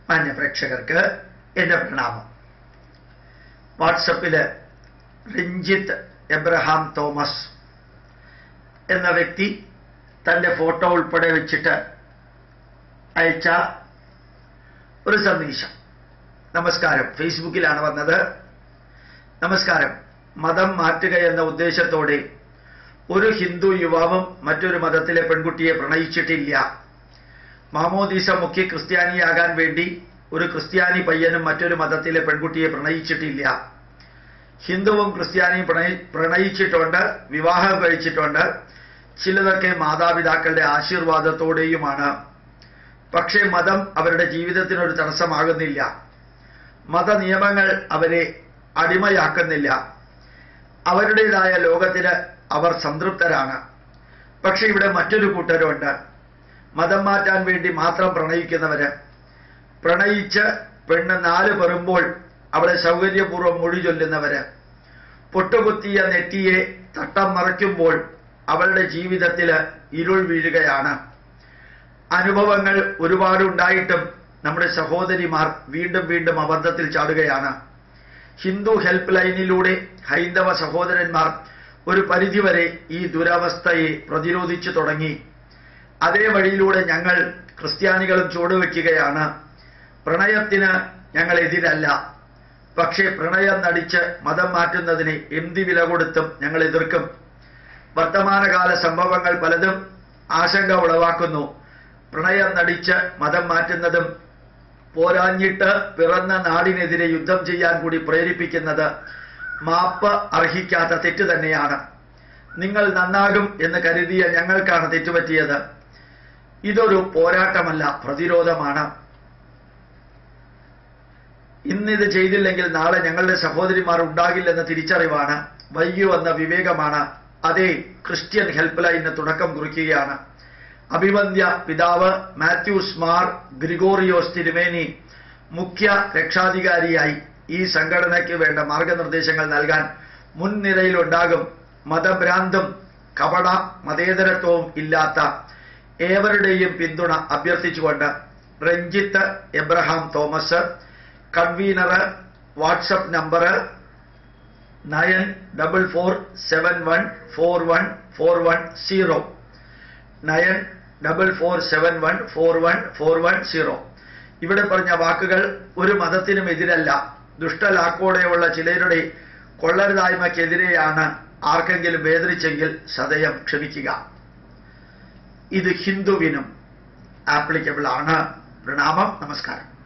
മാന്യ പ്രേക്ഷകർക്ക് എൻ്റെ പ്രണാമം വാട്സപ്പില് രഞ്ജിത്ത് എബ്രഹാം തോമസ് എന്ന വ്യക്തി തൻ്റെ ഫോട്ടോ ഉൾപ്പെടെ വെച്ചിട്ട് അയച്ച ഒരു സന്ദേശം നമസ്കാരം ഫേസ്ബുക്കിലാണ് വന്നത് നമസ്കാരം മതം മാറ്റുക എന്ന ഉദ്ദേശത്തോടെ ഒരു ഹിന്ദു യുവാവും മറ്റൊരു മതത്തിലെ പെൺകുട്ടിയെ പ്രണയിച്ചിട്ടില്ല മാമോദീസ മുഖ്യ ക്രിസ്ത്യാനിയാകാൻ വേണ്ടി ഒരു ക്രിസ്ത്യാനി പയ്യനും മറ്റൊരു മതത്തിലെ പെൺകുട്ടിയെ പ്രണയിച്ചിട്ടില്ല ഹിന്ദുവും ക്രിസ്ത്യാനിയും പ്രണയി പ്രണയിച്ചിട്ടുണ്ട് വിവാഹം കഴിച്ചിട്ടുണ്ട് ചിലതൊക്കെ മാതാപിതാക്കളുടെ ആശീർവാദത്തോടെയുമാണ് പക്ഷേ മതം അവരുടെ ജീവിതത്തിനൊരു തടസ്സമാകുന്നില്ല മതനിയമങ്ങൾ അവരെ അടിമയാക്കുന്നില്ല അവരുടേതായ ലോകത്തിന് അവർ സംതൃപ്തരാണ് പക്ഷെ ഇവിടെ മറ്റൊരു കൂട്ടരുണ്ട് മതം മാറ്റാൻ വേണ്ടി മാത്രം പ്രണയിക്കുന്നവര് പ്രണയിച്ച് പെണ്ണ് നാല് പെറുമ്പോൾ അവളെ സൗകര്യപൂർവ്വം മൊഴി ചൊല്ലുന്നവര് പൊട്ടുകുത്തിയ നെറ്റിയെ തട്ടം മറയ്ക്കുമ്പോൾ അവളുടെ ജീവിതത്തിൽ ഇരുൾ വീഴുകയാണ് അനുഭവങ്ങൾ ഒരുപാടുണ്ടായിട്ടും നമ്മുടെ സഹോദരിമാർ വീണ്ടും വീണ്ടും അബദ്ധത്തിൽ ചാടുകയാണ് ഹിന്ദു ഹെൽപ്പ് ലൈനിലൂടെ ഹൈന്ദവ സഹോദരന്മാർ ഒരു പരിധിവരെ ഈ ദുരവസ്ഥയെ പ്രതിരോധിച്ചു തുടങ്ങി അതേ വഴിയിലൂടെ ഞങ്ങൾ ക്രിസ്ത്യാനികളും ചുവടുവെക്കുകയാണ് പ്രണയത്തിന് ഞങ്ങൾ എതിരല്ല പക്ഷേ പ്രണയം നടിച്ച് മതം മാറ്റുന്നതിനെ എന്ത് വില കൊടുത്തും ഞങ്ങൾ എതിർക്കും വർത്തമാനകാല സംഭവങ്ങൾ പലതും ആശങ്ക ഉളവാക്കുന്നു പ്രണയം നടിച്ച് മതം മാറ്റുന്നതും പോരാഞ്ഞിട്ട് പിറന്ന നാടിനെതിരെ യുദ്ധം ചെയ്യാൻ കൂടി പ്രേരിപ്പിക്കുന്നത് മാപ്പ് അർഹിക്കാത്ത തെറ്റ് തന്നെയാണ് നിങ്ങൾ നന്നാകും എന്ന് കരുതിയ ഞങ്ങൾക്കാണ് തെറ്റുപറ്റിയത് ഇതൊരു പോരാട്ടമല്ല പ്രതിരോധമാണ് ഇന്നിത് ചെയ്തില്ലെങ്കിൽ നാളെ ഞങ്ങളുടെ സഹോദരിമാർ ഉണ്ടാകില്ലെന്ന തിരിച്ചറിവാണ് വൈകി വന്ന വിവേകമാണ് അതേ ക്രിസ്ത്യൻ ഹെൽപ്പ് ലൈനിന് തുടക്കം കുറിക്കുകയാണ് അഭിവന്ദ്യ പിതാവ് മാത്യൂസ് മാർ ഗ്രിഗോറിയോസ് തിരുമേനി മുഖ്യ രക്ഷാധികാരിയായി ഈ സംഘടനയ്ക്ക് വേണ്ട മാർഗനിർദ്ദേശങ്ങൾ നൽകാൻ മുൻനിരയിലുണ്ടാകും മതഭ്രാന്തും കപട മതേതരത്വവും ഇല്ലാത്ത ഏവരുടെയും പിന്തുണ അഭ്യർത്ഥിച്ചുകൊണ്ട് Ranjith Abraham Thomas convener WhatsApp number nine double four seven one four one four one zero nine double four seven one four one four one zero ഇവിടെ പറഞ്ഞ വാക്കുകൾ ഒരു മതത്തിനും എതിരല്ല ദുഷ്ടലാക്കോടെയുള്ള ചിലരുടെ കൊള്ളരുതായ്മയ്ക്കെതിരെയാണ് ആർക്കെങ്കിലും വേദനിച്ചെങ്കിൽ സദയം ക്ഷമിക്കുക ഇത് ഹിന്ദുവിനും ആപ്ലിക്കബിൾ ആണ് പ്രണാമം നമസ്കാരം